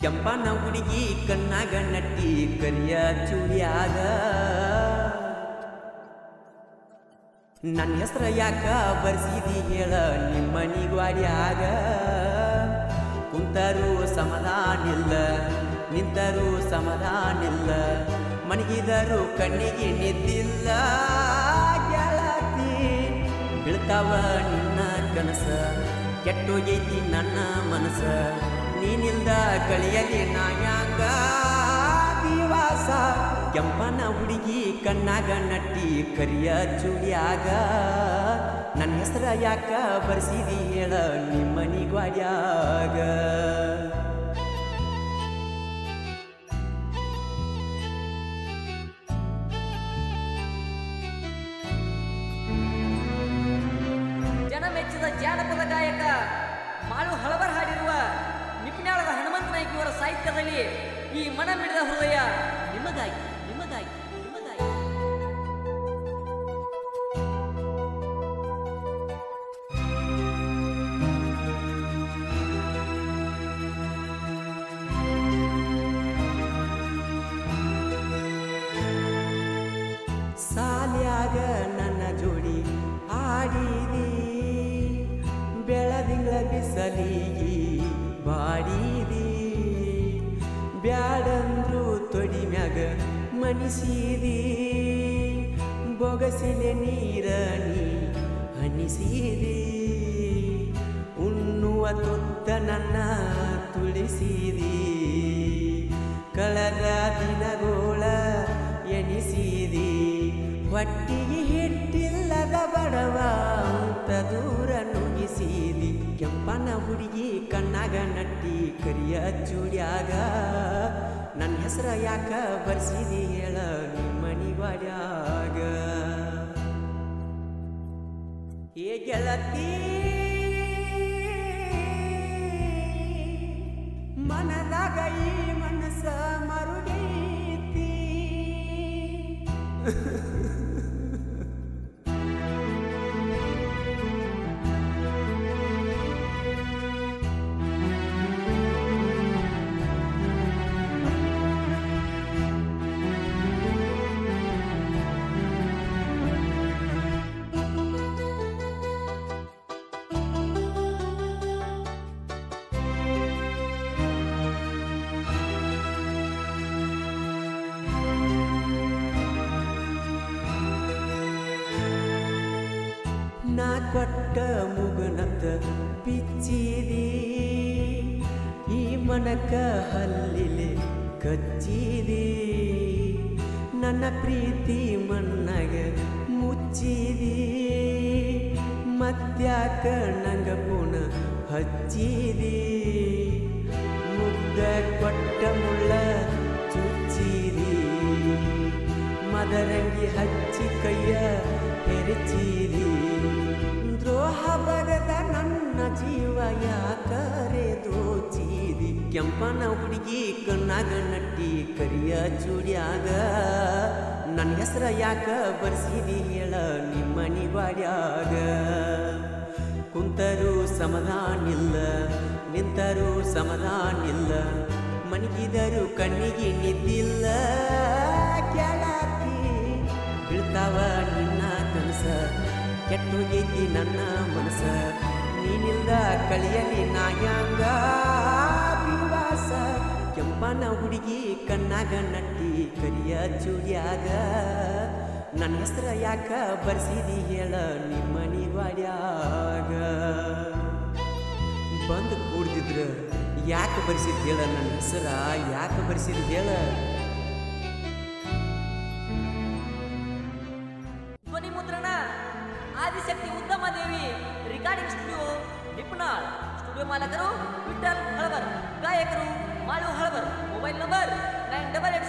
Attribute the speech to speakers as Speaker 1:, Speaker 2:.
Speaker 1: ಕೆಂಪನ ಹುಡುಗಿ ಕಣ್ಣಾಗ ನಟ್ಟಿ ಕರಿಯ ಚೂಡಿಯಾಗ ನನ್ನ ಹೆಸರ ಯಾಕ ಬರ್ಸಿದಿ ಹೇಳ ನಿಮ್ಮನಿ ಗ್ವಾಡ್ಯಾಗ ಕುಂತರೂ ಸಮಾಧಾನಿಲ್ಲ ನಿಂತರೂ ಸಮಾಧಾನಿಲ್ಲ ಮಣಗಿದರು ಕಣ್ಣಿಗೆ ನಿದ್ದಿಲ್ಲ ಗೆಳತಿ ಬೀಳ್ತಾವ ನಿನ್ನ ಕನಸ ಕೆಟ್ಟೋಗೈತಿ ನನ್ನ ಮನಸ ನೀನಿಲ್ದ ಕಳಿಯಲಿ ನಾ ಹ್ಯಾಂಗ ದಿವಾಸ ಕೆಂಪನ ಹುಡುಗಿ ಕಣ್ಣಾಗ ನಟ್ಟಿ ಕರಿಯ ಚೂಡಿಯಾಗ ನನ್ನ ಹೆಸರ ಯಾಕ ಬರ್ಸಿದಿ ಹೇಳ ನಿಮ್ಮನಿ ಗ್ವಾಡ್ಯಾಗ
Speaker 2: ಜನ ಮೆಚ್ಚಿದ ಜಾನಪದ ಗಾಯಕ ಮಾಳು ಹಳಬರ್ ಹಾಡಿರುವ ನಿಪ್ನ್ಯಾಳದ ಹನುಮಂತ ನಾಯ್ಕ ಇವರ ಸಾಹಿತ್ಯದಲ್ಲಿ ಈ ಮನ ಮಿಡಿದ ಹೃದಯ ನಿಮಗಾಗಿ ನಿಮಗಾಗಿ ನಿಮಗಾಗಿ
Speaker 1: ಸಾಲ್ಯಾಗ ನನ್ನ ಜೋಡಿ ಆಡಿದಿ ಬೆಳದಿಂಗಳ ಬಿಸಲಿಗಿ ಬಾಡಿದಿ ಬ್ಯಾಡಂದ್ರು ತೊಡಿ ಮ್ಯಾಗ ಮನಿಸಿದಿ ಬೊಗಸಿಲೆ ನೀರ ನೀ ಹನಿಸಿದಿ ಉಣ್ಣುವ ತುತ್ತ ನನ್ನ ತುಳಿಸಿದಿ ಕಳೆದ ದಿನಗೋಳ ಎನಿಸಿದಿ ಹೊಟ್ಟಿಗೆ ಹಿಟ್ಟಿಲ್ಲದ ಬಡವ ಅಂತ ದೂರ ನುಗ್ಗಿಸಿದಿ ಕೆಂಪನ ಹುಡುಗಿ ಕಣ್ಣಾಗ ನಟ್ಟಿ ಕರಿಯ ಚೂಡ್ಯಾಗ ನನ್ನ ಹೆಸರ ಯಾಕ ಬರ್ಸಿದಿ ಹೇಳ ನಿಮ್ಮನಿ ಗ್ವಾಡ್ಯಾಗ ಏ ಗೆಳತಿ ಮನದಾಗ ಈ ಮನಸ್ಸ ಮರುಗೈತಿ ನಾ ಕೊಟ್ಟ ಮುಗನತ್ತ ಬಿಚ್ಚಿದಿ ಈ ಮನಕ ಹಲ್ಲಿಲೆ ಕಚ್ಚಿದಿ ನನ್ನ ಪ್ರೀತಿ ಮಣ್ಣಾಗ ಮುಚ್ಚಿದಿ ಮತ್ಯಾಕ ನಂಗ ಪುಣ ಹಚ್ಚಿದಿ ಮುಗ್ದ ಕೊಟ್ಟ ಮುಳ್ಳ ಚುಚ್ಚಿದಿ ಮದರಂಗಿ ಹಚ್ಚಿ ಕೈಯ ಹೆರಚಿರಿ ದ್ರೋಹ ಬಗದ ನನ್ನ ಜೀವ ಯಾಕರೆ ದೋಚಿದಿ ಕೆಂಪನ ಹುಡುಗಿ ಕಣ್ಣಾಗ ನಟ್ಟಿ ಕರಿಯ ಚೂಡ್ಯಾಗ ನನ್ನ ಹೆಸರ ಯಾಕ ಬರ್ಸಿದಿ ಹೇಳ ನಿಮ್ಮನಿ ಬಾಡ್ಯಾಗ ಕುಂತರೂ ಸಮಾಧಾನಿಲ್ಲ ನಿಂತರೂ ಸಮಾಧಾನಿಲ್ಲ ಮಣಗಿದರು ಕಣ್ಣಿಗೆ ನಿದ್ದಿಲ್ಲ ಕೆಳತಿ ಬೀಳ್ತಾವ ನಿನ್ನ ಕನಸ ಕೆಟ್ಟೋಗೈತಿ ನನ್ನ ಮನಸ ನೀನಿಲ್ದ ಕಳಿಯಲಿ ನಾ ಹ್ಯಾಂಗ ವಿವಾಸ ಕೆಂಪನ ಹುಡುಗಿ ಕಣ್ಣಾಗ ನಟ್ಟಿ ಕರಿಯ ಚೂಡ್ಯಾಗ ನನ್ನ ಹೆಸರ ಯಾಕ ಬರ್ಸಿದಿ ಹೇಳ ನಿಮ್ಮನಿ ವಾಡ್ಯಾಗ ಬಂದು ಕೂಡ್ತಿದ್ರ ಯಾಕೆ ಬರ್ಸಿದ್ ಹೇಳ ನನ್ನ ಹೆಸರ ಯಾಕೆ ಬರ್ಸಿದ್ ಹೇಳ
Speaker 2: ಧ್ವನಿ ಮುದ್ರಣ Adishakti Uttama Devi recording studio Nipnal studio ಮಾಲಕರು ವಿಠಲ್ ಹಳಬರ್ ಗಾಯಕರು Malu Halabar mobile number nine double eight